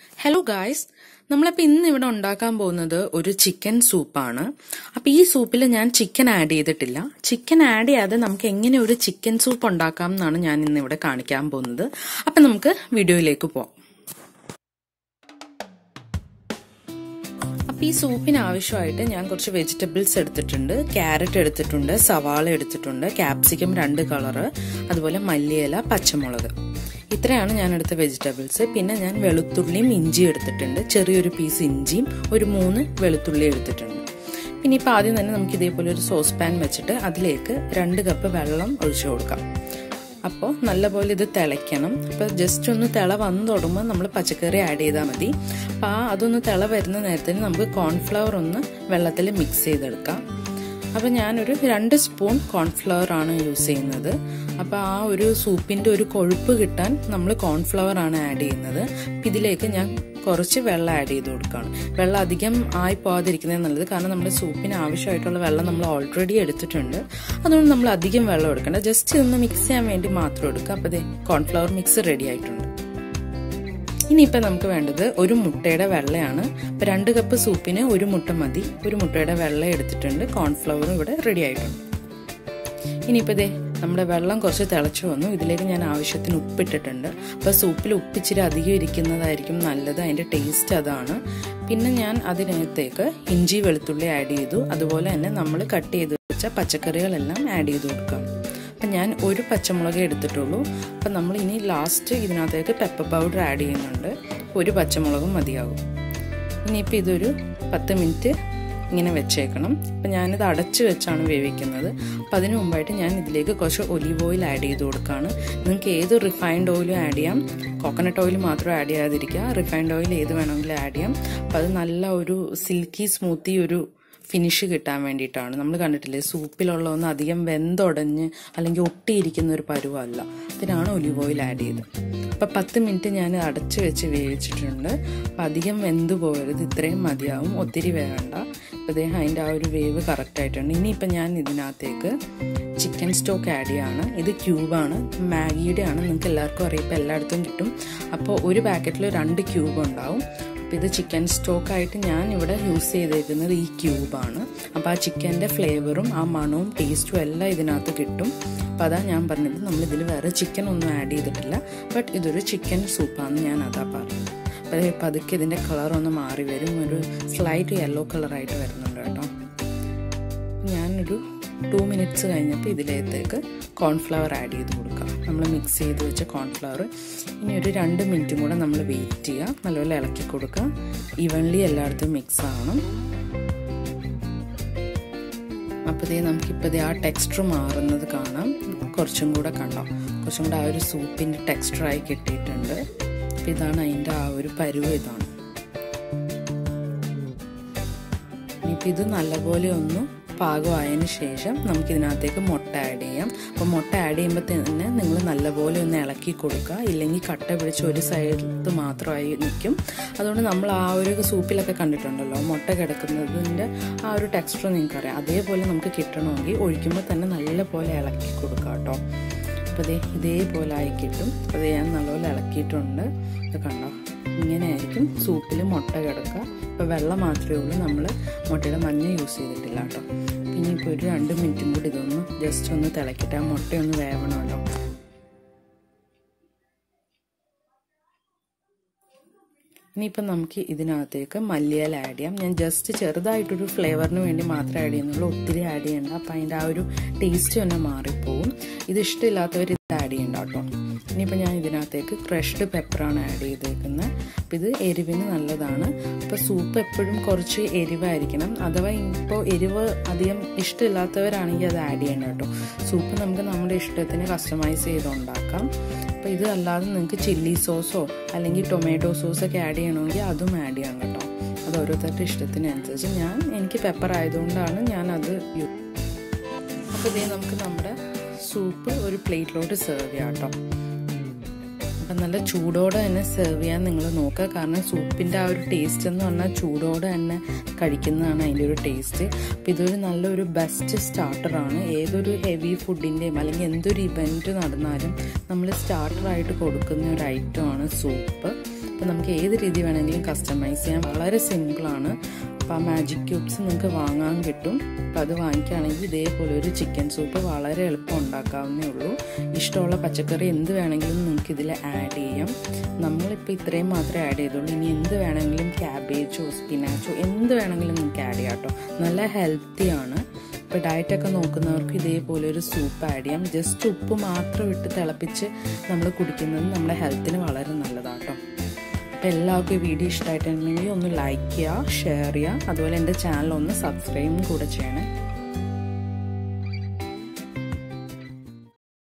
hello guys നമ്മളിപ്പോൾ ഇന്ന് ഇവിടെ ഉണ്ടാക്കാൻ പോകുന്നത് ഒരു ചിക്കൻ സൂപ്പാണ് അപ്പോൾ ഈ സൂപ്പിൽ ഞാൻ ചിക്കൻ ആഡ് ചെയ്തിട്ടില്ല ചിക്കൻ ആഡ് ചെയ്യാതെ നമുക്ക് എങ്ങനെ ഒരു ചിക്കൻ സൂപ്പ് ഉണ്ടാക്കാം എന്നാണ് ഞാൻ ഇന്ന് ഇവിടെ കാണിക്കാൻ പോകുന്നത് അപ്പം നമുക്ക് വീഡിയോയിലേക്ക് പോവാം അപ്പോൾ ഈ സൂപ്പിന് ആവശ്യമായിട്ട് ഞാൻ കുറച്ച് വെജിറ്റബിൾസ് എടുത്തിട്ടുണ്ട് ക്യാരറ്റ് എടുത്തിട്ടുണ്ട് സവാള എടുത്തിട്ടുണ്ട് ക്യാപ്സിക്കം രണ്ട് കളറ് അതുപോലെ മല്ലിയില പച്ചമുളക് ഇത്രയാണ് ഞാൻ എടുത്ത വെജിറ്റബിൾസ് പിന്നെ ഞാൻ വെളുത്തുള്ളിയും ഇഞ്ചിയും എടുത്തിട്ടുണ്ട് ചെറിയൊരു പീസ് ഇഞ്ചിയും ഒരു മൂന്ന് വെളുത്തുള്ളി എടുത്തിട്ടുണ്ട് പിന്നെ ഇപ്പോൾ ആദ്യം തന്നെ നമുക്ക് ഇതേപോലെ ഒരു സോസ് പാൻ വെച്ചിട്ട് അതിലേക്ക് രണ്ട് കപ്പ് വെള്ളം ഒഴിച്ചു കൊടുക്കാം അപ്പോൾ നല്ലപോലെ ഇത് തിളയ്ക്കണം അപ്പോൾ ജസ്റ്റ് ഒന്ന് തിള വന്നു തുടങ്ങുമ്പോൾ നമ്മൾ പച്ചക്കറി ആഡ് ചെയ്താൽ മതി അപ്പോൾ ആ അതൊന്ന് തിള വരുന്ന നേരത്തിന് നമുക്ക് കോൺഫ്ലവർ ഒന്ന് വെള്ളത്തിൽ മിക്സ് ചെയ്തെടുക്കാം അപ്പോൾ ഞാനൊരു രണ്ട് സ്പൂൺ കോൺഫ്ലവർ ആണ് യൂസ് ചെയ്യുന്നത് അപ്പോൾ ആ ഒരു സൂപ്പിൻ്റെ ഒരു കൊഴുപ്പ് കിട്ടാൻ നമ്മൾ കോൺഫ്ലവർ ആണ് ആഡ് ചെയ്യുന്നത് ഇതിലേക്ക് ഞാൻ കുറച്ച് വെള്ളം ആഡ് ചെയ്ത് കൊടുക്കുകയാണ് വെള്ളം അധികം ആയി പോകാതിരിക്കുന്നത് നല്ലത് കാരണം നമ്മുടെ സൂപ്പിന് ആവശ്യമായിട്ടുള്ള വെള്ളം നമ്മൾ ഓൾറെഡി എടുത്തിട്ടുണ്ട് അതുകൊണ്ട് നമ്മൾ അധികം വെള്ളം എടുക്കേണ്ട ജസ്റ്റ് ഇതൊന്ന് മിക്സ് ചെയ്യാൻ വേണ്ടി മാത്രം എടുക്കുക അപ്പോൾ അതെ കോൺഫ്ലവർ മിക്സ് റെഡി ആയിട്ടുണ്ട് ഇനിയിപ്പോൾ നമുക്ക് വേണ്ടത് ഒരു മുട്ടയുടെ വെള്ളയാണ് അപ്പോൾ രണ്ട് കപ്പ് സൂപ്പിന് ഒരു മുട്ട മതി ഒരു മുട്ടയുടെ വെള്ള എടുത്തിട്ടുണ്ട് കോൺഫ്ലവറും ഇവിടെ റെഡി ആയിട്ടുണ്ട് ഇനിയിപ്പോൾ ഇതേ നമ്മുടെ വെള്ളം കുറച്ച് തിളച്ചു വന്നു ഇതിലേക്ക് ഞാൻ ആവശ്യത്തിന് ഉപ്പിട്ടിട്ടുണ്ട് അപ്പോൾ സൂപ്പിൽ ഉപ്പിച്ചിരി അധികം ഇരിക്കുന്നതായിരിക്കും നല്ലത് അതിൻ്റെ ടേസ്റ്റ് അതാണ് പിന്നെ ഞാൻ അതിനകത്തേക്ക് ഇഞ്ചി വെളുത്തുള്ളി ആഡ് ചെയ്തു അതുപോലെ തന്നെ നമ്മൾ കട്ട് ചെയ്ത് വെച്ച പച്ചക്കറികളെല്ലാം ആഡ് ചെയ്ത് കൊടുക്കാം അപ്പം ഞാൻ ഒരു പച്ചമുളക് എടുത്തിട്ടുള്ളൂ അപ്പം നമ്മൾ ഇനി ലാസ്റ്റ് ഇതിനകത്തേക്ക് പെപ്പർ പൗഡർ ആഡ് ചെയ്യുന്നുണ്ട് ഒരു പച്ചമുളകും മതിയാകും ഇനിയിപ്പോൾ ഇതൊരു പത്ത് മിനിറ്റ് ഇങ്ങനെ വെച്ചേക്കണം അപ്പം ഞാനിത് അടച്ചു വെച്ചാണ് വേവിക്കുന്നത് അപ്പം അതിന് മുമ്പായിട്ട് ഞാൻ ഇതിലേക്ക് കുറച്ച് ഒലീവ് ഓയിൽ ആഡ് ചെയ്ത് കൊടുക്കുകയാണ് നിങ്ങൾക്ക് ഏത് റിഫൈൻഡ് ഓയിലും ആഡ് ചെയ്യാം കോക്കനട്ട് ഓയിൽ മാത്രം ആഡ് ചെയ്യാതിരിക്കുക റിഫൈൻഡ് ഓയിൽ ഏത് വേണമെങ്കിലും ആഡ് ചെയ്യാം അപ്പം അത് നല്ല ഒരു സിൽക്കി സ്മൂത്തി ഒരു ഫിനിഷ് കിട്ടാൻ വേണ്ടിയിട്ടാണ് നമ്മൾ കണ്ടിട്ടില്ലേ സൂപ്പിലുള്ള ഒന്ന് അധികം വെന്തുടഞ്ഞ് അല്ലെങ്കിൽ ഒട്ടിയിരിക്കുന്ന ഒരു പരുവല്ല അതിനാണ് ഒലിവ് ഓയിൽ ആഡ് ചെയ്തത് അപ്പം പത്ത് മിനിറ്റ് ഞാൻ അടച്ച് വെച്ച് വേവിച്ചിട്ടുണ്ട് അപ്പം അധികം വെന്ത് പോകരുത് ഇത്രയും മതിയാവും ഒത്തിരി വേവണ്ട അപ്പം അദ്ദേഹം അതിൻ്റെ ആ ഒരു വേവ് കറക്റ്റ് ആയിട്ടുണ്ട് ഇനിയിപ്പം ഞാൻ ഇതിനകത്തേക്ക് ചിക്കൻ സ്റ്റോക്ക് ആഡ് ചെയ്യാണ് ഇത് ക്യൂബാണ് മാഗിയുടെ ആണ് നിങ്ങൾക്ക് എല്ലാവർക്കും അറിയാം ഇപ്പം എല്ലായിടത്തും കിട്ടും അപ്പോൾ ഒരു പാക്കറ്റിൽ രണ്ട് ക്യൂബ് ഉണ്ടാവും അപ്പോൾ ഇത് ചിക്കൻ സ്റ്റോക്കായിട്ട് ഞാൻ ഇവിടെ യൂസ് ചെയ്തേക്കുന്നത് ഈ ക്യൂബാണ് അപ്പോൾ ആ ചിക്കൻ്റെ ഫ്ലേവറും ആ മണവും ടേസ്റ്റും എല്ലാം ഇതിനകത്ത് കിട്ടും അപ്പോൾ അതാ ഞാൻ പറഞ്ഞത് നമ്മൾ ഇതിൽ വേറെ ചിക്കൻ ഒന്നും ആഡ് ചെയ്തിട്ടില്ല ബട്ട് ഇതൊരു ചിക്കൻ സൂപ്പാണെന്ന് ഞാൻ അതാ പറഞ്ഞത് അപ്പോൾ പതുക്കെ ഇതിൻ്റെ കളർ ഒന്ന് മാറി വരും ഒരു സ്ലൈറ്റ് യെല്ലോ കളറായിട്ട് വരുന്നുണ്ട് കേട്ടോ ഞാനൊരു ടു മിനിറ്റ്സ് കഴിഞ്ഞപ്പോൾ ഇതിലേക്ക് കോൺഫ്ലവർ ആഡ് ചെയ്ത് കൊടുക്കാം നമ്മൾ മിക്സ് ചെയ്ത് വെച്ച കോൺഫ്ലവർ ഇനി ഒരു രണ്ട് മിനിറ്റും കൂടെ നമ്മൾ വെയിറ്റ് ചെയ്യുക നല്ലപോലെ ഇളക്കി കൊടുക്കുക ഈവൻലി എല്ലായിടത്തും മിക്സ് ആവണം അപ്പോൾ ഇതേ നമുക്കിപ്പോൾ ഇതേ ആ ടെക്സ്ചർ മാറുന്നത് കാണാം കുറച്ചും കൂടെ കണ്ടോ കുറച്ചും കൂടെ ആ ഒരു സൂപ്പിൻ്റെ ടെക്സ്ചറായി കിട്ടിയിട്ടുണ്ട് അപ്പോൾ ഇതാണ് അതിൻ്റെ ആ ഒരു പരുവ് ഇതാണ് ഇനിയിപ്പോൾ ഇത് നല്ലപോലെ ഒന്ന് പാകമായതിന് ശേഷം നമുക്ക് ഇതിനകത്തേക്ക് മുട്ട ആഡ് ചെയ്യാം അപ്പോൾ മുട്ട ആഡ് ചെയ്യുമ്പോൾ തന്നെ നിങ്ങൾ നല്ലപോലെ ഒന്ന് ഇളക്കി കൊടുക്കുക ഇല്ലെങ്കിൽ കട്ട പിടിച്ച് ഒരു സൈഡിൽ മാത്രമായി നിൽക്കും അതുകൊണ്ട് നമ്മൾ ആ ഒരു സൂപ്പിലൊക്കെ കണ്ടിട്ടുണ്ടല്ലോ മുട്ട കിടക്കുന്നതിൻ്റെ ആ ഒരു ടെക്സ്ചർ നിങ്ങൾക്കറിയാം അതേപോലെ നമുക്ക് കിട്ടണമെങ്കിൽ ഒഴിക്കുമ്പോൾ തന്നെ നല്ലപോലെ ഇളക്കി കൊടുക്കുക കേട്ടോ അപ്പോൾ ഇതേ ഇതേപോലെ ആയി കിട്ടും അത് ഞാൻ നല്ലപോലെ ഇളക്കിയിട്ടുണ്ട് ഇത് കണ്ടോ ഇങ്ങനെയായിരിക്കും സൂപ്പിൽ മുട്ട കിടക്കുക ഇപ്പോൾ വെള്ളം മാത്രമേ ഉള്ളൂ നമ്മൾ മുട്ടയുടെ മഞ്ഞ യൂസ് ചെയ്തിട്ടില്ല കേട്ടോ ഇനിയിപ്പോൾ ഒരു രണ്ട് മിനിറ്റും കൂടി ഇതൊന്ന് ജസ്റ്റ് ഒന്ന് തിളക്കിയിട്ട് ആ മുട്ടയൊന്ന് വേവണമല്ലോ ഇനിയിപ്പം നമുക്ക് ഇതിനകത്തേക്ക് മല്ലിയില ആഡ് ചെയ്യാം ഞാൻ ജസ്റ്റ് ചെറുതായിട്ടൊരു ഫ്ലേവറിന് വേണ്ടി മാത്രമേ ആഡ് ചെയ്യുന്നുള്ളൂ ഒത്തിരി ആഡ് ചെയ്യണ്ട അപ്പം അതിൻ്റെ ആ ഒരു ടേസ്റ്റ് തന്നെ മാറിപ്പോവും ഇത് ഇഷ്ടമില്ലാത്തവർ ഇത് ആഡ് ചെയ്യണ്ട കേട്ടോ ഇനിയിപ്പോൾ ഞാൻ ഇതിനകത്തേക്ക് ക്രഷ്ഡ് പെപ്പറാണ് ആഡ് ചെയ്തേക്കുന്നത് അപ്പോൾ ഇത് എരിവിന് നല്ലതാണ് അപ്പോൾ സൂപ്പ് എപ്പോഴും കുറച്ച് എരിവായിരിക്കണം അഥവാ ഇപ്പോൾ എരിവ് അധികം ഇഷ്ടമില്ലാത്തവരാണെങ്കിൽ അത് ആഡ് ചെയ്യണ്ട കേട്ടോ സൂപ്പ് നമുക്ക് നമ്മുടെ ഇഷ്ടത്തിന് കസ്റ്റമൈസ് ചെയ്ത് ഉണ്ടാക്കാം അപ്പോൾ ഇത് അല്ലാതെ നിങ്ങൾക്ക് ചില്ലി സോസോ അല്ലെങ്കിൽ ടൊമാറ്റോ സോസൊക്കെ ആഡ് ചെയ്യണമെങ്കിൽ അതും ആഡ് ചെയ്യാം കേട്ടോ അത് ഓരോരുത്തരുടെ ഇഷ്ടത്തിനനുസരിച്ച് ഞാൻ എനിക്ക് പെപ്പർ ആയതുകൊണ്ടാണ് ഞാൻ അത് യൂ അപ്പോൾ ഇതേ നമുക്ക് നമ്മുടെ സൂപ്പ് ഒരു പ്ലേറ്റിലോട്ട് സെർവ് ചെയ്യാം കേട്ടോ അപ്പം നല്ല ചൂടോടെ തന്നെ സെർവ് ചെയ്യാൻ നിങ്ങൾ നോക്കുക കാരണം സൂപ്പിൻ്റെ ആ ഒരു ടേസ്റ്റ് എന്ന് പറഞ്ഞാൽ ചൂടോടെ തന്നെ കഴിക്കുന്നതാണ് അതിൻ്റെ ഒരു ടേസ്റ്റ് അപ്പം ഇതൊരു നല്ലൊരു ബെസ്റ്റ് സ്റ്റാർട്ടറാണ് ഏതൊരു ഹെവി ഫുഡിൻ്റെയും അല്ലെങ്കിൽ എന്തൊരു ഇവൻറ്റ് നടന്നാലും നമ്മൾ സ്റ്റാർട്ടറായിട്ട് കൊടുക്കുന്ന ഒരു ഐറ്റമാണ് സൂപ്പ് അപ്പോൾ നമുക്ക് ഏത് രീതി വേണമെങ്കിലും കസ്റ്റമൈസ് ചെയ്യാൻ വളരെ സിമ്പിളാണ് അപ്പോൾ ആ മാജിക് ക്യൂബ്സ് നിങ്ങൾക്ക് വാങ്ങാൻ കിട്ടും അപ്പോൾ അത് വാങ്ങിക്കുകയാണെങ്കിൽ ഇതേപോലെ ഒരു ചിക്കൻ സൂപ്പ് വളരെ എളുപ്പം ഉണ്ടാക്കാവുന്നേ ഉള്ളൂ ഇഷ്ടമുള്ള പച്ചക്കറി എന്ത് വേണമെങ്കിലും നിങ്ങൾക്ക് ഇതിൽ ആഡ് ചെയ്യാം നമ്മളിപ്പോൾ ഇത്രയും മാത്രമേ ആഡ് ചെയ്തുള്ളൂ ഇനി എന്ത് വേണമെങ്കിലും ക്യാബേജോ സ്പിനാച്ചോ എന്ത് വേണമെങ്കിലും നിങ്ങൾക്ക് ആഡ് ചെയ്യാം കേട്ടോ നല്ല ഹെൽത്തിയാണ് ഇപ്പോൾ ഡയറ്റൊക്കെ നോക്കുന്നവർക്ക് ഇതേപോലെ ഒരു സൂപ്പ് ആഡ് ചെയ്യാം ജസ്റ്റ് ഉപ്പ് മാത്രം ഇട്ട് തിളപ്പിച്ച് നമ്മൾ കുടിക്കുന്നത് നമ്മുടെ ഹെൽത്തിന് വളരെ നല്ലതാണ് കേട്ടോ അപ്പോൾ എല്ലാവർക്കും ഈ വീഡിയോ ഇഷ്ടമായിട്ടുണ്ടെങ്കിൽ ഒന്ന് ലൈക്ക് ചെയ്യുക ഷെയർ ചെയ്യുക അതുപോലെ എൻ്റെ ചാനൽ ഒന്ന് സബ്സ്ക്രൈബും കൂടെ ചെയ്യണേ